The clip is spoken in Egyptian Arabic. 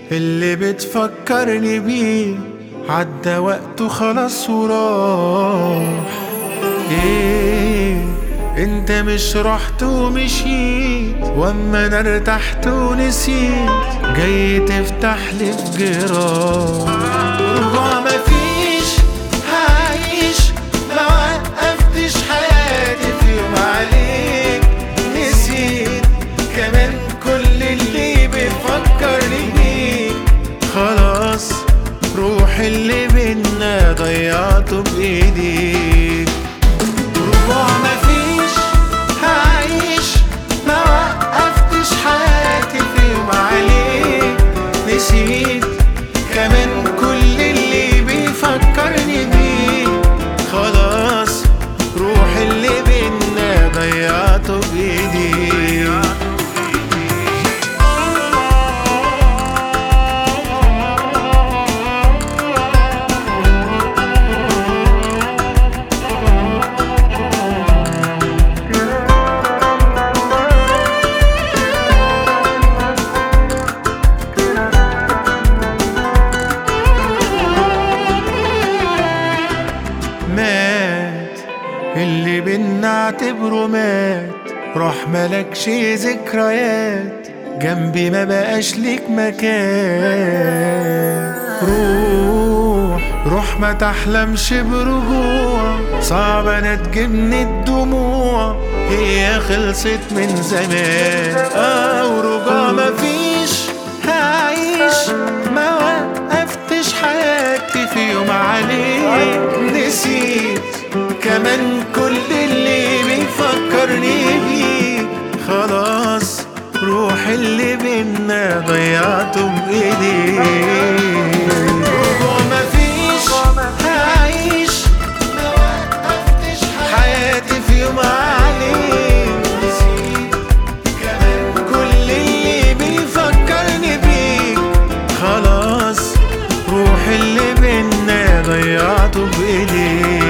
اللي بتفكرني بيه عدى وقته خلاص وراح ايه انت مش رحت ومشيت واما انا ارتحت ونسيت جاي تفتح لي في جراح رجوع مفيش هعيش ما وقفتش حياتي في يوم عليك نسيت كمان كل اللي بيفكرني بيك خلاص روح اللي بينا ضيعته بايديك رجوع مفيش هعيش ما وقفتش حياتي في يوم عليك نسيت كمان كل اللي بيفكرني بيك خلاص روح اللي بينا ضيعته بايديك مات اللي بينا اعتبره مات راح ملكش ذكريات جنبي ما بقاش ليك مكان روح روح ما تحلمش برجوع صعب انا تجيبني الدموع هي خلصت من زمان اه ورجوع مفيش هعيش ما وقفتش حياتي في يوم عليك نسيت كمان كل اللي بيفكرني بيك خلاص روح اللي بينا ضيعته بايديك رجوع مفيش هعيش ما وقفتش حياتي في يوم عليك نسيت كمان كل اللي بيفكرني بيك خلاص روح اللي بينا ضيعته بايديك